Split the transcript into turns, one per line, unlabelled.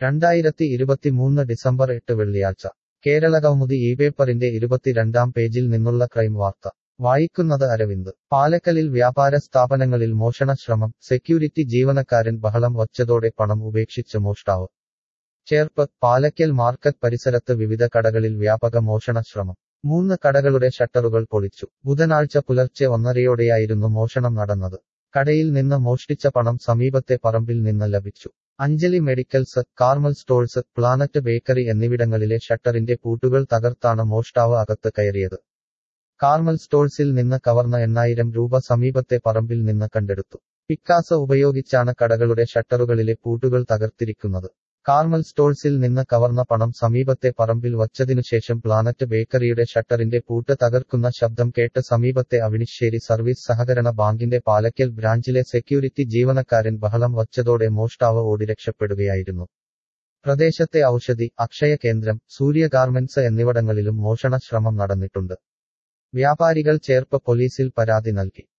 രണ്ടായിരത്തി ഇരുപത്തിമൂന്ന് ഡിസംബർ എട്ട് വെള്ളിയാഴ്ച കേരള കൗമുദി ഈ പേപ്പറിന്റെ ഇരുപത്തിരണ്ടാം പേജിൽ നിന്നുള്ള ക്രൈം വാർത്ത വായിക്കുന്നത് അരവിന്ദ് പാലക്കലിൽ വ്യാപാര സ്ഥാപനങ്ങളിൽ മോഷണ ശ്രമം സെക്യൂരിറ്റി ജീവനക്കാരൻ ബഹളം വച്ചതോടെ പണം ഉപേക്ഷിച്ച് മോഷ്ടാവ് ചേർപ്പ് പാലക്കൽ മാർക്കറ്റ് പരിസരത്ത് വിവിധ കടകളിൽ വ്യാപക മോഷണ ശ്രമം മൂന്ന് കടകളുടെ ഷട്ടറുകൾ പൊളിച്ചു ബുധനാഴ്ച പുലർച്ചെ ഒന്നരയോടെയായിരുന്നു മോഷണം നടന്നത് കടയിൽ നിന്ന് മോഷ്ടിച്ച പണം സമീപത്തെ പറമ്പിൽ നിന്ന് ലഭിച്ചു Anjali medicals Carmel stores planet bakery എന്നിവിടങ്ങളിലെ ഷട്ടറിന്റെ പൂട്ടുകൾ തകർത്താണ് മോഷ്ടാവ് അകത്ത് കയറിയത് കാർമൽ സ്റ്റോഴ്സിൽ നിന്ന് കവർന്ന എണ്ണായിരം രൂപ സമീപത്തെ പറമ്പിൽ നിന്ന് കണ്ടെടുത്തു പിക്കാസ ഉപയോഗിച്ചാണ് കടകളുടെ ഷട്ടറുകളിലെ പൂട്ടുകൾ തകർത്തിരിക്കുന്നത് കാർമൽ സ്റ്റോഴ്സിൽ നിന്ന് കവർന്ന പണം സമീപത്തെ പറമ്പിൽ വച്ചതിനുശേഷം പ്ലാനറ്റ് ബേക്കറിയുടെ ഷട്ടറിന്റെ പൂട്ട് തകർക്കുന്ന ശബ്ദം കേട്ട് സമീപത്തെ അവിണിശ്ശേരി സർവീസ് സഹകരണ ബാങ്കിന്റെ പാലക്കൽ ബ്രാഞ്ചിലെ സെക്യൂരിറ്റി ജീവനക്കാരൻ ബഹളം വച്ചതോടെ മോഷ്ടാവ് ഓടി രക്ഷപ്പെടുകയായിരുന്നു പ്രദേശത്തെ ഔഷധി അക്ഷയ കേന്ദ്രം സൂര്യ ഗാർമെന്റ്സ് എന്നിവിടങ്ങളിലും മോഷണ ശ്രമം നടന്നിട്ടുണ്ട് വ്യാപാരികൾ ചേർപ്പ് പോലീസിൽ പരാതി നൽകി